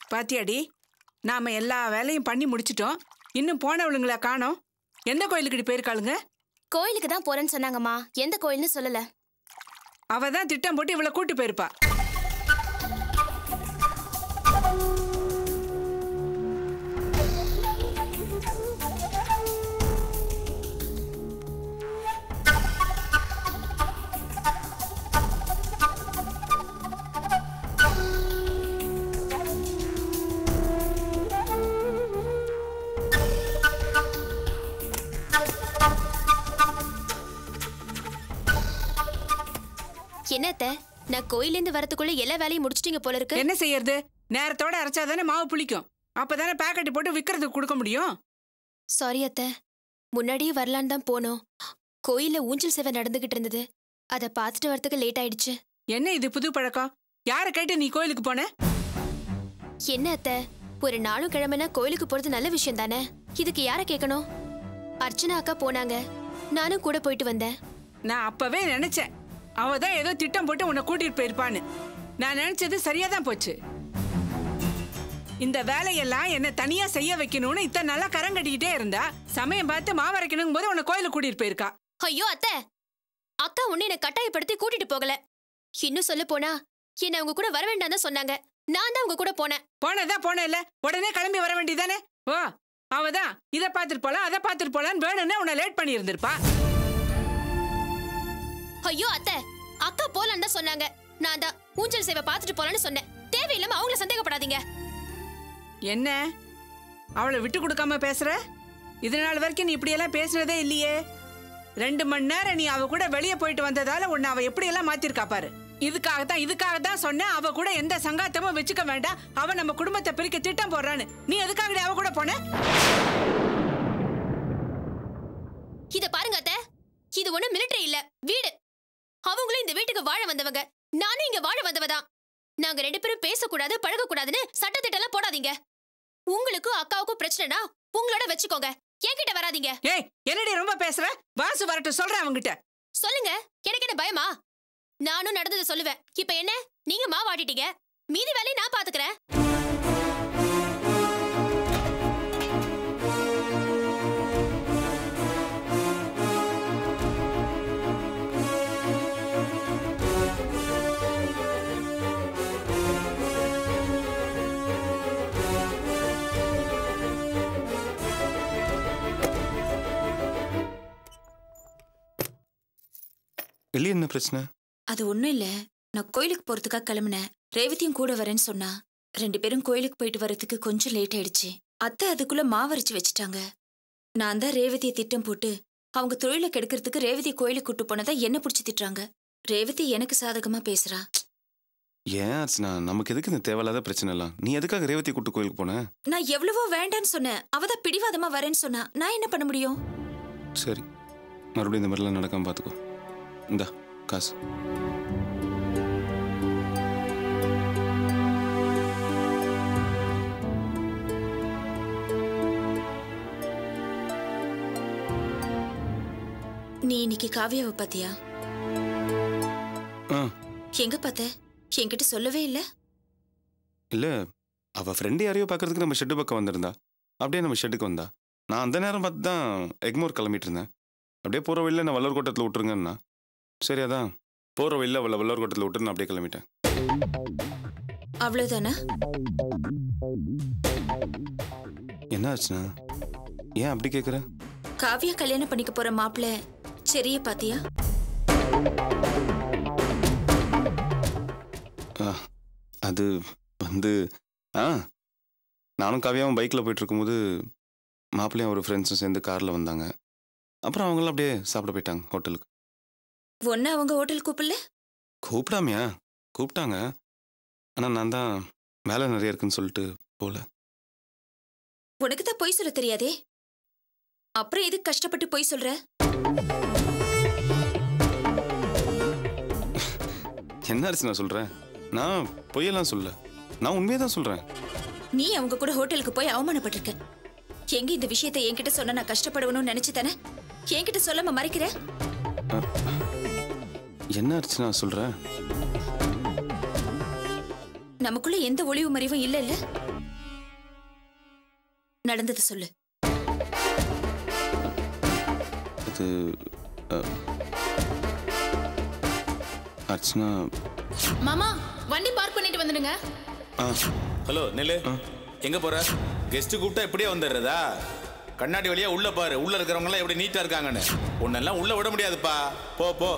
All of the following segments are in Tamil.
பாத்தியாடி நாம எல்லா வேலையும் பண்ணி முடிச்சிட்டோம் இன்னும் போனவளுங்கள காணோம் எந்த கோயிலுக்கு போயிருக்காளுங்க கோயிலுக்கு தான் போறேன்னு சொன்னாங்கம்மா எந்த கோயில்னு சொல்லல அவ தான் திட்டம் போட்டு இவளை கூட்டி போயிருப்பா என்னத்த நான் கோயிலேருந்து வரதுக்குள்ள எல்லா வேலையும் முடிச்சிட்டீங்க போல இருக்கு என்ன செய்யறது நேரத்தோட அரைச்சாதானே மாவு புளிக்கும் அப்பதானே பேக்கெட் போட்டு விக்கிறதுக்கு கொடுக்க முடியும் சாரி அத்த முன்னாடியே வரலான்னு தான் போனோம் கோயில்ல ஊஞ்சல் சேவை நடந்துகிட்டு இருந்தது அதை பார்த்துட்டு வரதுக்கு லேட் ஆயிடுச்சு என்ன இது புது பழக்கம் யாரை கேட்டு நீ கோயிலுக்கு போன என்ன அத்த ஒரு நாளும் கிழமைனா கோயிலுக்கு போறது நல்ல விஷயம் தானே இதுக்கு யார கேட்கணும் அர்ச்சனா அக்கா போனாங்க நானும் கூட போயிட்டு வந்தேன் நான் அப்பவே நினைச்சேன் அவ தான் ஏதோ திட்டம் போட்டு உன்னை கூட்டிட்டு போயிருப்பான்னு நான் நினைச்சது சரியா தான் போச்சு இந்த வேலையெல்லாம் என்ன தனியா செய்ய வைக்கணும்னு இத்தனை நாளா கரம் கட்டிக்கிட்டே இருந்தா சமயம் பார்த்து மாவரைக்கணும் போது உன்னை கோயிலுக்கு கூட்டிட்டு போயிருக்கா ஐயோ அத்தை அக்கா ஒண்ணு என்ன கட்டாயப்படுத்தி கூட்டிட்டு போகல இன்னும் சொல்ல போனா என்ன அவங்க கூட வர வேண்டாம் தான் சொன்னாங்க நான் தான் உங்க கூட போனேன் போனதா போன இல்ல உடனே கிளம்பி வர வேண்டியதானே ஓ அவதான் இதை பார்த்துட்டு போலாம் அதை பார்த்துட்டு போலான்னு வேணும்னு உன்னை லேட் பண்ணி இருந்திருப்பா ஐயோ அத்தை அக்கா போலான்னு தான் சொன்னாங்க நான் தான் ஊஞ்சல் சேவை பார்த்துட்டு போலான்னு சொன்னேன் தேவையில்லாம அவங்கள சந்தேகப்படாதீங்க என்ன அவளை விட்டு கொடுக்காம பேசுற இது நாள் வரைக்கும் நீ இப்படியெல்லாம் பேசுனதே இல்லையே ரெண்டு மணி நேரம் நீ அவ கூட வெளியே போயிட்டு வந்ததால உன்னை அவ எப்படியெல்லாம் மாத்திருக்கா பாரு இதுக்காக தான் இதுக்காக தான் சொன்னேன் அவ கூட எந்த சங்காத்தமும் வச்சுக்க வேண்டாம் அவ நம்ம குடும்பத்தை பிரிக்க திட்டம் போடுறான்னு நீ எதுக்காக அவ கூட போன இத பாருங்க அத்தை இது ஒண்ணு மிலிட்டரி இல்ல வீடு அவங்களும் இந்த வீட்டுக்கு வாழ வந்தவங்க நானும் இங்க வாழ வந்தவதான் நாங்க ரெண்டு பேரும் பேசக்கூடாது பழகக்கூடாதுன்னு சட்டத்திட்டெல்லாம் போடாதீங்க உங்களுக்கும் அக்காவுக்கும் பிரச்சனைனா உங்களோட வச்சுக்கோங்க என்கிட்ட வராதீங்க ஏய் என்னடி ரொம்ப பேசுற வாசு வரட்டும் சொல்றேன் அவங்கிட்ட சொல்லுங்க எனக்கு என்ன பயமா நானும் நடந்ததை சொல்லுவேன் இப்ப என்ன நீங்க மாவாட்டிட்டீங்க மீதி வேலையை நான் பாத்துக்கிறேன் வெளியே என்ன பிரச்சனை அது ஒண்ணும் இல்ல நான் கோயிலுக்கு போறதுக்காக கிளம்புனேன் ரேவதியும் கூட வரேன்னு சொன்னா ரெண்டு பேரும் கோயிலுக்கு போயிட்டு வரதுக்கு கொஞ்சம் லேட் ஆயிடுச்சு அத்தை அதுக்குள்ள மாவரைச்சு வச்சுட்டாங்க நான் தான் ரேவதியை திட்டம் போட்டு அவங்க தொழிலை கெடுக்கிறதுக்கு ரேவதி கோயிலுக்கு கூட்டு போனதா என்ன பிடிச்சி திட்டுறாங்க ரேவதி எனக்கு சாதகமா பேசுறா ஏன் அர்ச்சனா நமக்கு எதுக்கு இந்த தேவையில்லாத பிரச்சனை எல்லாம் நீ எதுக்காக ரேவதி கூட்டு கோயிலுக்கு போன நான் எவ்வளவோ வேண்டான்னு சொன்னேன் அவதான் பிடிவாதமா வரேன்னு சொன்னா நான் என்ன பண்ண முடியும் சரி மறுபடியும் இந்த மாதிரிலாம் நடக்காம பார்த்துக்கோ இந்தா காசு நீ இன்னைக்கு காவியாவை பாத்தியா ஆ எங்க பார்த்த என்கிட்ட சொல்லவே இல்ல இல்லை அவள் ஃப்ரெண்டு யாரையோ பார்க்கறதுக்கு நம்ம ஷெட்டு பக்கம் வந்திருந்தா அப்படியே நம்ம ஷெட்டுக்கு வந்தா நான் அந்த நேரம் பார்த்து தான் எக்மோர் கிளம்பிட்டு இருந்தேன் அப்படியே போகிற வழியில் நான் வல்லூர் கோட்டத்தில் விட்டுருங்கண்ணா சரி அதான் போகிற வழியில் அவளை வல்லூர் கோட்டத்தில் விட்டு நான் அப்படியே கிளம்பிட்டேன் அவ்வளவுதானா என்ன ஆச்சுண்ணா ஏன் அப்படி கேட்குற காவியா கல்யாணம் பண்ணிக்க போற மாப்பிள்ள செரிய பாத்தியா அது வந்து ஆ நானும் காவியாவும் பைக்கில் போயிட்டு இருக்கும்போது மாப்பிள்ளையும் ஒரு ஃப்ரெண்ட்ஸும் சேர்ந்து காரில் வந்தாங்க அப்புறம் அவங்களாம் அப்படியே சாப்பிட போயிட்டாங்க ஹோட்டலுக்கு ஒன்னு அவங்க ஹோட்டல் கூப்பிடல கூப்பிடாமையா கூப்பிட்டாங்க ஆனால் நான் தான் வேலை நிறைய இருக்குன்னு சொல்லிட்டு போகல உனக்கு தான் பொய் சொல்ல தெரியாதே அப்புறம் எதுக்கு கஷ்டப்பட்டு பொய் சொல்ற என்ன ஆச்சு நான் சொல்கிறேன் நான் பொய்யெல்லாம் சொல்ல நான் உண்மையை தான் சொல்கிறேன் நீ அவங்க கூட ஹோட்டலுக்கு போய் அவமானப்பட்டிருக்க எங்க இந்த விஷயத்தை என்கிட்ட சொன்ன நான் கஷ்டப்படுவணும்னு நினைச்சு தானே என்கிட்ட சொல்லாம மறைக்கிற என்ன ஆச்சு நான் சொல்கிறேன் நமக்குள்ள எந்த ஒளிவு மறைவும் இல்ல இல்ல நடந்ததை சொல்லு அது அ, அர்ச்சனா மாமா வண்டி பார்க் பண்ணிட்டு வந்துடுங்க ஆ ஹலோ நெல்லு எங்க போற கெஸ்ட் கூப்பிட்டா இப்படியே வந்துடுறதா கண்ணாடி வழியா உள்ள பாரு உள்ள இருக்கிறவங்க எல்லாம் எப்படி நீட்டா இருக்காங்கன்னு உன்னெல்லாம் உள்ள விட முடியாதுப்பா போ போ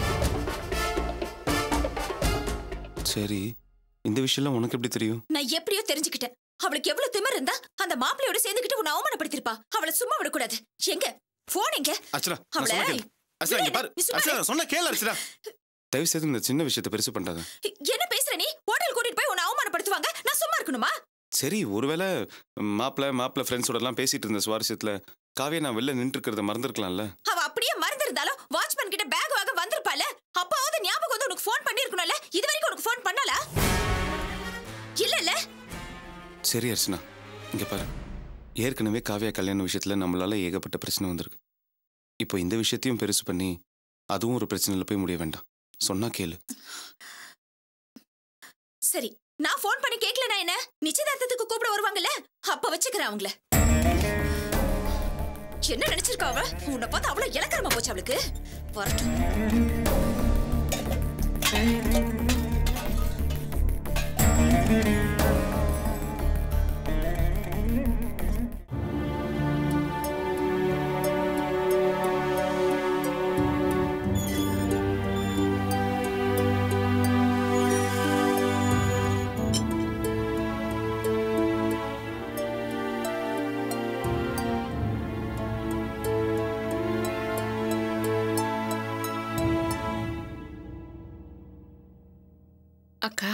சரி இந்த விஷயம்லாம் உனக்கு எப்படி தெரியும் நான் எப்படியோ தெரிஞ்சுக்கிட்டேன் அவளுக்கு எவ்வளவு திமிர் இருந்தா அந்த மாப்பிளையோட சேர்ந்துக்கிட்டு உன்னை அவமானப்படுத்திருப்பா அவளை சும்மா விடக்கூடாது எங்க போன் எங்க அர்ச்சனா நான் அவளை- சொன்ன கேளு அர்ச்சனா இங்க பாரு நீ சும்மா அர்ச்சனா நான் சொன்ன கேளு அர்ச்சனா தயவு செய்து இந்த சின்ன விஷயத்தை பெருசு பண்ணாத என்ன பேசுற நீ ஹோட்டல் கூட்டிட்டு போய் உன்னை அவமானப்படுத்துவாங்க நான் சும்மா இருக்கணுமா சரி ஒருவேளை மாப்பிள்ள மாப்பிள்ள ஃப்ரெண்ட்ஸோட எல்லாம் பேசிட்டு இருந்த சுவாரஸ்யத்துல காவியா நான் வெளில நின்று இருக்கிறத மறந்துருக்கலாம்ல அவ அப்படியே மறந்திருந்தாலும் வாட்ச்மேன் கிட்ட பேக் வாங்க வந்திருப்பால அப்பாவது ஞாபகம் வந்து உனக்கு ஃபோன் பண்ணிருக்கணும்ல இது வரைக்கும் உனக்கு ஃபோன் பண்ணல இல்ல இல்ல சரி அர்ச்சனா இங்க பாரு ஏற்கனவே காவியா கல்யாண விஷயத்துல நம்மளால ஏகப்பட்ட பிரச்சனை வந்திருக்கு இப்போ இந்த விஷயத்தையும் பெருசு பண்ணி அதுவும் ஒரு பிரச்சனையில போய் முடிய வேண்டாம் சொன்னா கேளு சரி நான் ஃபோன் பண்ணி கேக்கலனா என்ன நிச்சயதார்த்தத்துக்கு கூப்பிட வருவாங்கல்ல அப்ப வச்சுக்கிறேன் அவங்கள என்ன நினைச்சிருக்கா அவ உன்னை பார்த்து அவ்வளவு இலக்கரமா போச்சு அவளுக்கு வரட்டும் அக்கா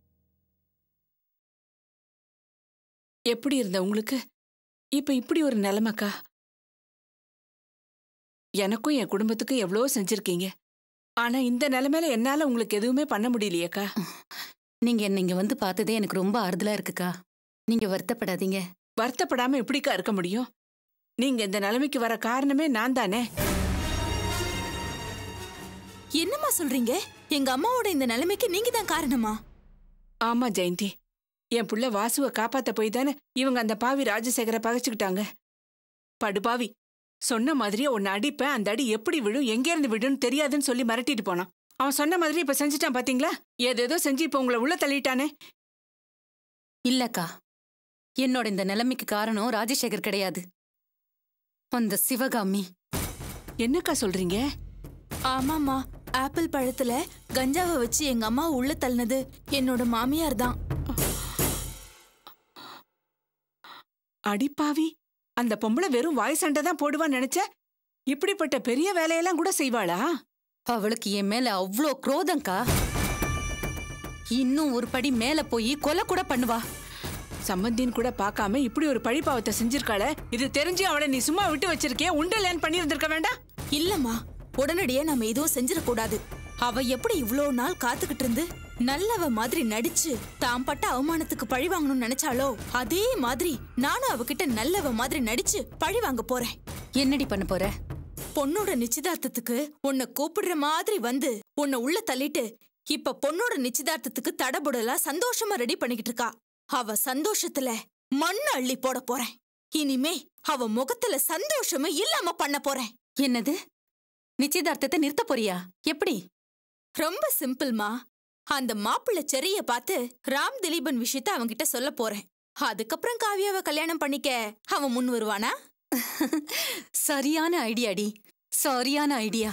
எப்படி இருந்த உங்களுக்கு இப்ப இப்படி ஒரு நிலைமைக்கா எனக்கும் என் குடும்பத்துக்கும் எவ்வளவோ செஞ்சிருக்கீங்க ஆனா இந்த நிலைமையில என்னால உங்களுக்கு எதுவுமே பண்ண முடியலையேக்கா நீங்க என்ன இங்க வந்து பார்த்ததே எனக்கு ரொம்ப ஆறுதலா இருக்குக்கா நீங்க வருத்தப்படாதீங்க வருத்தப்படாம எப்படிக்கா இருக்க முடியும் நீங்க இந்த நிலைமைக்கு வர காரணமே நான் தானே என்னம்மா சொல்றீங்க எங்க அம்மாவோட இந்த நிலைமைக்கு நீங்க தான் காரணமா ஆமா ஜெயந்தி என் புள்ள வாசுவை காப்பாத்த போய் தானே இவங்க அந்த பாவி ராஜசேகரை பகைச்சுக்கிட்டாங்க படுபாவி சொன்ன மாதிரியே உன்னை அடிப்பேன் அந்த அடி எப்படி விழும் எங்க இருந்து விடுன்னு தெரியாதுன்னு சொல்லி மிரட்டிட்டு போனான் அவன் சொன்ன மாதிரி இப்ப செஞ்சுட்டான் பாத்தீங்களா ஏதேதோ செஞ்சு இப்ப உங்களை உள்ள தள்ளிட்டானே இல்லக்கா என்னோட இந்த நிலைமைக்கு காரணம் ராஜசேகர் கிடையாது அந்த சிவகாமி என்னக்கா சொல்றீங்க ஆமாம்மா ஆப்பிள் பழத்துல கஞ்சாவை வச்சு எங்க அம்மா உள்ள தள்ளினது என்னோட மாமியார் தான் அடிப்பாவி அந்த பொம்பளை வெறும் வாய் சண்டை தான் போடுவான்னு நினைச்ச இப்படிப்பட்ட பெரிய வேலையெல்லாம் கூட செய்வாளா அவளுக்கு என் மேல அவ்ளோ குரோதங்கா இன்னும் ஒரு படி மேல போய் கொலை கூட பண்ணுவா சம்பந்தின்னு கூட பார்க்காம இப்படி ஒரு பழிப்பாவத்தை செஞ்சிருக்காள இது தெரிஞ்சு அவளை நீ சும்மா விட்டு வச்சிருக்கிய உண்டலேன்னு பண்ணியிருந்திருக்க வேண்டாம் இல்லம்மா உடனடியே நம்ம எதுவும் செஞ்சிடக்கூடாது அவ எப்படி இவ்ளோ நாள் காத்துக்கிட்டு இருந்து நல்லவ மாதிரி நடிச்சு தாம் பட்ட அவமானத்துக்கு பழி வாங்கணும்னு நினைச்சாலோ அதே மாதிரி நானும் அவகிட்ட நல்லவ மாதிரி நடிச்சு பழி வாங்க போறேன் என்னடி பண்ண போற பொண்ணோட நிச்சயதார்த்தத்துக்கு உன்னை கூப்பிடுற மாதிரி வந்து உன்னை உள்ள தள்ளிட்டு இப்ப பொண்ணோட நிச்சயதார்த்தத்துக்கு தடபுடலா சந்தோஷமா ரெடி பண்ணிக்கிட்டு இருக்கா அவ சந்தோஷத்துல மண்ணு அள்ளி போட போறேன் இனிமே அவ முகத்துல சந்தோஷமே இல்லாம பண்ண போறேன் என்னது நிச்சயதார்த்தத்தை நிறுத்த போறியா எப்படி ரொம்ப சிம்பிள்மா அந்த மாப்பிள்ளை செரிய பார்த்து ராம் திலீபன் விஷயத்த அவன்கிட்ட சொல்ல போறேன் அதுக்கப்புறம் காவியாவை கல்யாணம் பண்ணிக்க அவன் முன் வருவானா சரியான ஐடியாடி சரியான ஐடியா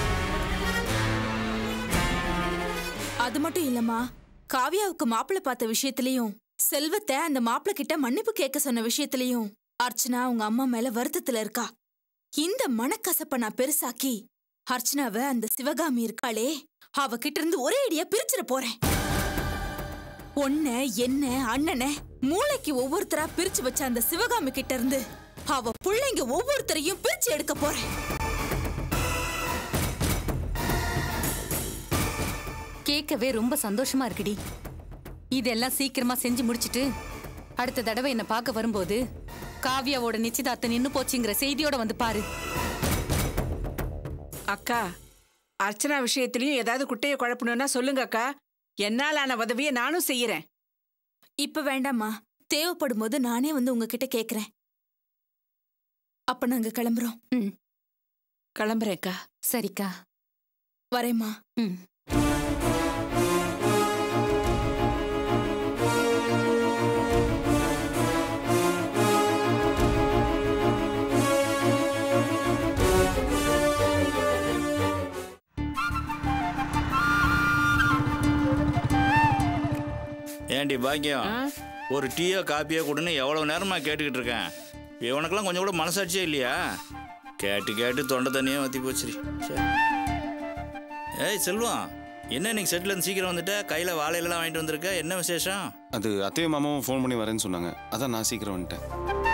அது மட்டும் இல்லம்மா காவியாவுக்கு மாப்பிள்ளை பார்த்த விஷயத்திலயும் செல்வத்தை அந்த மாப்பிள்ளை கிட்ட மன்னிப்பு கேட்க சொன்ன விஷயத்திலயும் அர்ச்சனா அவங்க அம்மா மேல வருத்தத்துல இருக்கா இந்த மனக்கசப்ப நான் பெருசாக்கி அர்ச்சனாவை அந்த சிவகாமி இருக்காளே அவகிட்ட இருந்து ஒரே அடியா பிரிச்சிட போறேன் ஒன்ன என்ன அண்ணனை மூளைக்கு ஒவ்வொருத்தரா பிரிச்சு வச்ச அந்த சிவகாமி கிட்ட இருந்து அவ புள்ளைங்க ஒவ்வொருத்தரையும் பிரிச்சு எடுக்க போறேன் கேட்கவே ரொம்ப சந்தோஷமா இருக்குடி இதெல்லாம் சீக்கிரமா செஞ்சு முடிச்சிட்டு அடுத்த தடவை என்ன பார்க்க வரும்போது காவியாவோட நிச்சயதார்த்தம் நின்னு போச்சுங்கிற செய்தியோட வந்து பாரு அக்கா அர்ச்சனா விஷயத்திலயும் ஏதாவது குட்டையை குழப்பணும்னா சொல்லுங்க அக்கா என்னாலான உதவியை நானும் செய்யறேன் இப்ப வேண்டாம்மா தேவைப்படும் போது நானே வந்து உங்ககிட்ட கேக்குறேன் அப்ப நாங்க கிளம்புறோம் கிளம்புறேக்கா சரிக்கா வரேம்மா ம் ஏண்டி பாக்கியம் ஆ? ஒரு டீயோ காப்பியோ கொடுன்னு எவ்வளோ நேரமா கேட்டுக்கிட்டு இருக்கேன் இவனுக்கெல்லாம் கொஞ்சம் கூட மனசாட்சியே இல்லையா கேட்டு கேட்டு தொண்டை தண்ணியே வத்தி போச்சுரி சரி. ஏய் செல்வம் என்ன இன்னைக்கு செட்டில் சீக்கிரம் வந்துட்ட கையில் வாழையிலலாம் வாங்கிட்டு வந்திருக்க என்ன விசேஷம் அது அத்தையும் மாமாவும் ஃபோன் பண்ணி வரேன்னு சொன்னாங்க அதான் நான் சீக்கிரம் வந்துட்டேன்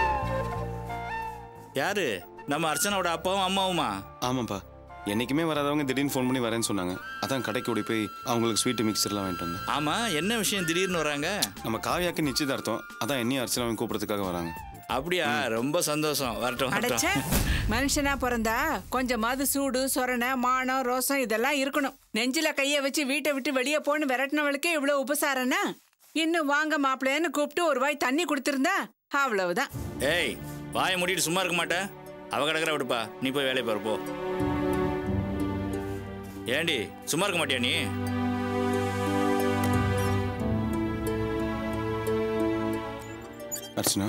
யாரு நம்ம அர்ச்சனாவோட அப்பாவும் அம்மாவுமா ஆமாப்பா என்னைக்குமே வராதவங்க திடீர்னு ஃபோன் பண்ணி வரேன்னு சொன்னாங்க அதான் கடைக்கு ஓடி போய் அவங்களுக்கு ஸ்வீட்டு மிக்சர்லாம் வாங்கிட்டு வந்தேன் ஆமா என்ன விஷயம் திடீர்னு வராங்க நம்ம காவியாக்கு நிச்சயதார்த்தம் அதான் என்னையும் அர்ச்சனாவையும் கூப்பிட்றதுக்காக வராங்க அப்படியா ரொம்ப சந்தோஷம் வரட்டும் அடைச்ச வரட்டும் மனுஷனா பிறந்தா கொஞ்சமாவது சூடு சொரணை மானம் ரோசம் இதெல்லாம் இருக்கணும் நெஞ்சில கைய வச்சு வீட்டை விட்டு வெளியே போன்னு விரட்டினவளுக்கே இவ்வளவு உபசாரம்னா இன்னும் வாங்க மாப்பிள்ளைன்னு கூப்பிட்டு ஒரு வாய் தண்ணி கொடுத்திருந்தா அவ்வளவுதான் ஏய் வாயை மூடிட்டு சும்மா இருக்க மாட்டேன் அவ கிடக்குற விடுப்பா நீ போய் வேலையை பாரு போ ஏண்டி சும்மா இருக்க மாட்டியா நீ அர்ச்சனா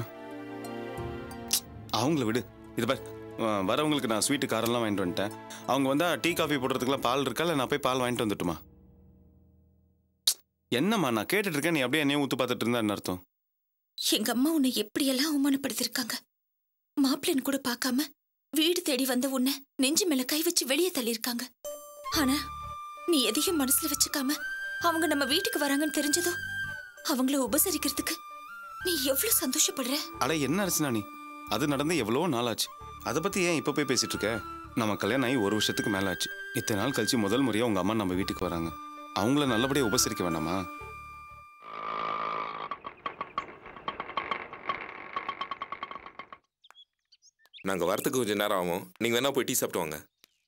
அவங்கள விடு இது பார் அஹ் வரவங்களுக்கு நான் ஸ்வீட்டு காரெல்லாம் வாங்கிட்டு வந்துட்டேன் அவங்க வந்தா டீ காஃபி போடுறதுக்குலாம் பால் இருக்கா இல்லை நான் போய் பால் வாங்கிட்டு வந்துட்டுமா என்னம்மா நான் கேட்டுட்டு இருக்கேன் நீ அப்படியே என்னையும் ஊத்து பார்த்துட்டு இருந்தா என்ன அர்த்தம் எங்க அம்மா உன்னை எப்படியெல்லாம் அவமானப்படுத்திருக்காங்க மாப்பிள்ளைன்னு கூட பார்க்காம வீடு தேடி வந்த உன்னை நெஞ்சு மேல கை வச்சு வெளியே தள்ளியிருக்காங்க ஆனா நீ எதையும் மனசுல வச்சுக்காம அவங்க நம்ம வீட்டுக்கு வராங்கன்னு தெரிஞ்சதும் அவங்கள உபசரிக்கிறதுக்கு நீ எவ்வளவு சந்தோஷப்படுற அட என்ன அர்ச்சனா நீ அது நடந்து எவ்வளோ நாள் ஆச்சு அதை பத்தி ஏன் இப்போ போய் பேசிட்டு இருக்க நம்ம கல்யாணம் ஆகி ஒரு வருஷத்துக்கு மேல ஆச்சு இத்தனை நாள் கழிச்சு முதல் முறையா உங்க அம்மா நம்ம வீட்டுக்கு வராங்க அவங்கள நல்லபடியா உபசரிக்க வேண்டாமா நாங்கள் வரத்துக்கு கொஞ்சம் நேரம் ஆகும் நீங்கள் வேணா போய் டீ சாப்பிட்டு வாங்க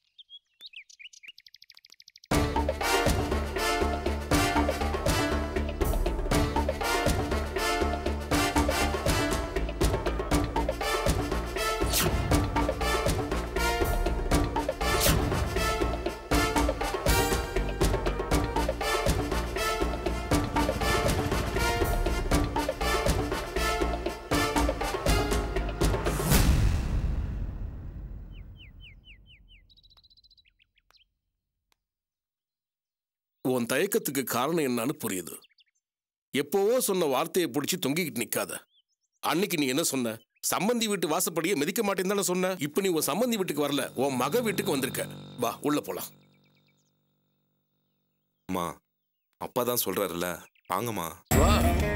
உன் தயக்கத்துக்கு காரணம் என்னன்னு புரியுது எப்போவோ சொன்ன வார்த்தையை பிடிச்சி தொங்கிக்கிட்டு நிக்காத அன்னைக்கு நீ என்ன சொன்ன சம்பந்தி வீட்டு வாசப்படியே மிதிக்க மாட்டேன்னு தானே சொன்ன இப்ப நீ உன் சம்பந்தி வீட்டுக்கு வரல உன் மக வீட்டுக்கு வந்திருக்க வா உள்ள போலாம் அம்மா அப்பா தான் சொல்கிறாருல்ல வாங்கம்மா வா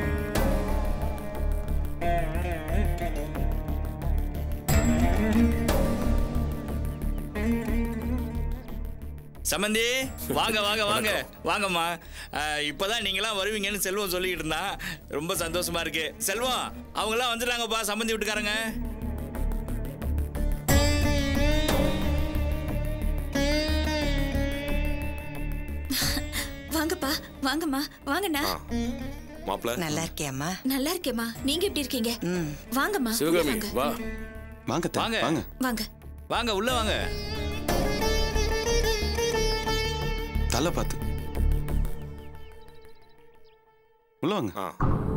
சம்மந்தி வாங்க வாங்க வாங்க வாங்கம்மா அஹ், இப்பதான் நீங்களாம் வருவீங்கன்னு செல்வம் சொல்லிக்கிட்டு இருந்தான் ரொம்ப சந்தோஷமா இருக்கு செல்வம் அவங்களாம் வந்துட்டாங்கப்பா சம்மந்தி வீட்டுக்காரங்க வாங்கப்பா வாங்கம்மா வாங்கண்ணா ஆ மாப்பிள்ள நல்லா இருக்கியாம்மா நல்லா இருக்கேம்மா நீங்க எப்படி இருக்கீங்க வாங்கம்மா உள்ள சிவகாமி வாங்க வா வாங்க அத்தை, வாங்க. வாங்க வாங்க வாங்க உள்ள வாங்க தலை பார்த்து உள்ள வாங்க ஆ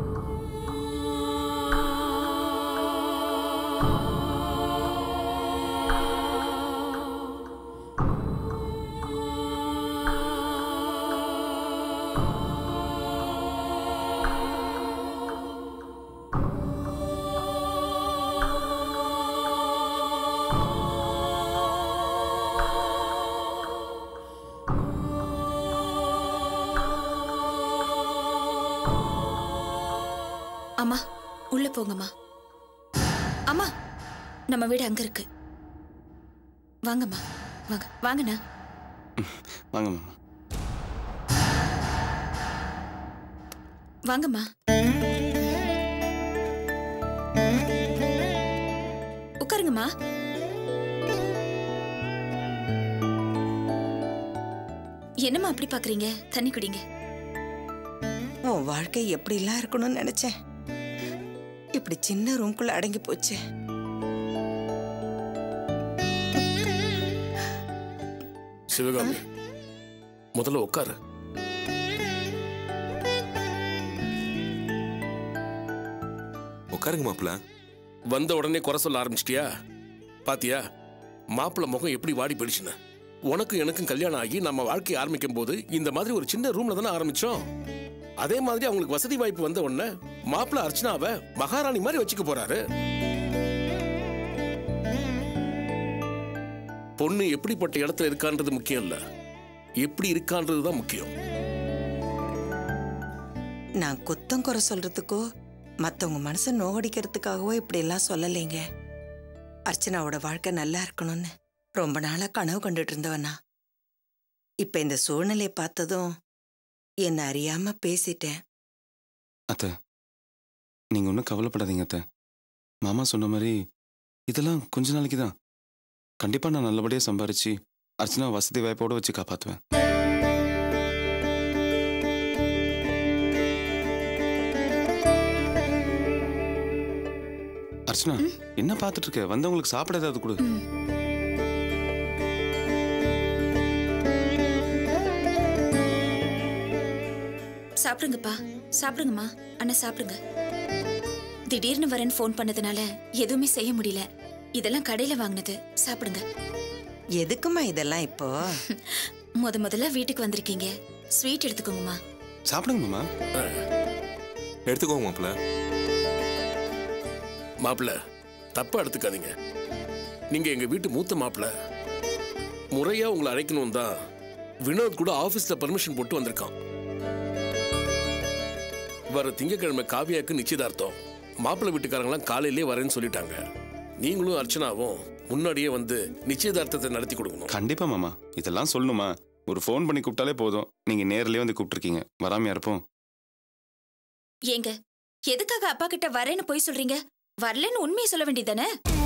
அம்மா உள்ள போங்கம்மா அம்மா நம்ம வீடு அங்க இருக்கு வாங்கம்மா வாங்க வாங்கண்ணா வாங்க மாமா வாங்கம்மா உட்காருங்கம்மா என்னம்மா அப்படி பாக்குறீங்க தண்ணி குடிங்க உன் வாழ்க்கை எப்படிலாம் இருக்கணும்னு நினைச்சேன் இப்படி சின்ன ரூம்குள்ள அடங்கி போச்சு சிவகாமி முதல்ல உட்காரு உட்காருங்க மாப்பிள்ள வந்த உடனே குறை சொல்ல ஆரம்பிச்சிட்டியா பாத்தியா மாப்பிள்ளை முகம் எப்படி வாடி போயிடுச்சுன்னு உனக்கும் எனக்கும் கல்யாணம் ஆகி நம்ம வாழ்க்கையை ஆரம்பிக்கும் போது இந்த மாதிரி ஒரு சின்ன ரூம்ல தானே ஆரம்பிச்சோம் அதே மாதிரி அவங்களுக்கு வசதி வாய்ப்பு வந்த உடனே மாப்பிள்ளை அர்ச்சனாவை மகாராணி மாதிரி வச்சுக்க போறாரு பொண்ணு எப்படிப்பட்ட இடத்துல இருக்கான்றது முக்கியம் இல்ல எப்படி இருக்கான்றது தான் முக்கியம் நான் குத்தம் குறை சொல்றதுக்கோ மத்தவங்க மனசை நோகடிக்கிறதுக்காகவோ இப்படி எல்லாம் சொல்லலைங்க அர்ச்சனாவோட வாழ்க்கை நல்லா இருக்கணும்னு ரொம்ப நாளா கனவு கண்டுட்டு இருந்தவனா இப்ப இந்த சூழ்நிலையை பார்த்ததும் என்ன அறியாம பேசிட்டேன் அத்தை நீங்கள் ஒன்றும் கவலைப்படாதீங்க அத்தை மாமா சொன்ன மாதிரி இதெல்லாம் கொஞ்ச நாளைக்கு தான் கண்டிப்பாக நான் நல்லபடியாக சம்பாரிச்சு அர்ச்சனா வசதி வாய்ப்போடு வச்சு காப்பாற்றுவேன் அர்ச்சனா என்ன பார்த்துட்டு இருக்க வந்தவங்களுக்கு சாப்பிட ஏதாவது கொடு சாப்பிடுங்கப்பா சாப்பிடுங்கம்மா அண்ணா சாப்பிடுங்க திடீர்னு வரேன்னு ஃபோன் பண்ணதுனால எதுவுமே செய்ய முடியல இதெல்லாம் கடையில வாங்கினது சாப்பிடுங்க எதுக்குமா இதெல்லாம் இப்போ முத முதல்ல வீட்டுக்கு வந்திருக்கீங்க ஸ்வீட் எடுத்துக்கோங்கம்மா சாப்பிடுங்க மாமா எடுத்துக்கோங்க மாப்பிள்ள மாப்பிள்ள தப்பா எடுத்துக்காதீங்க நீங்க எங்க வீட்டு மூத்த மாப்பிள்ள முறையா உங்களை அழைக்கணும் தான் வினோத் கூட ஆபீஸ்ல பர்மிஷன் போட்டு வந்திருக்கான் வர திங்கக்கிழமை காவியாக்கு நிச்சயதார்த்தம் மாப்பிள்ளை வீட்டுக்காரங்களாம் காலையிலே வரேன்னு சொல்லிட்டாங்க நீங்களும் அர்ச்சனாவும் முன்னாடியே வந்து நிச்சயதார்த்தத்தை நடத்தி கொடுக்கணும் கண்டிப்பா மாமா இதெல்லாம் சொல்லணுமா ஒரு ஃபோன் பண்ணி கூப்பிட்டாலே போதும் நீங்க நேர்லயே வந்து கூப்பிட்டுருக்கீங்க வராமையா இருப்போம் ஏங்க எதுக்காக அப்பா கிட்ட வரேன்னு போய் சொல்றீங்க வரலன்னு உண்மையை சொல்ல வேண்டியதானே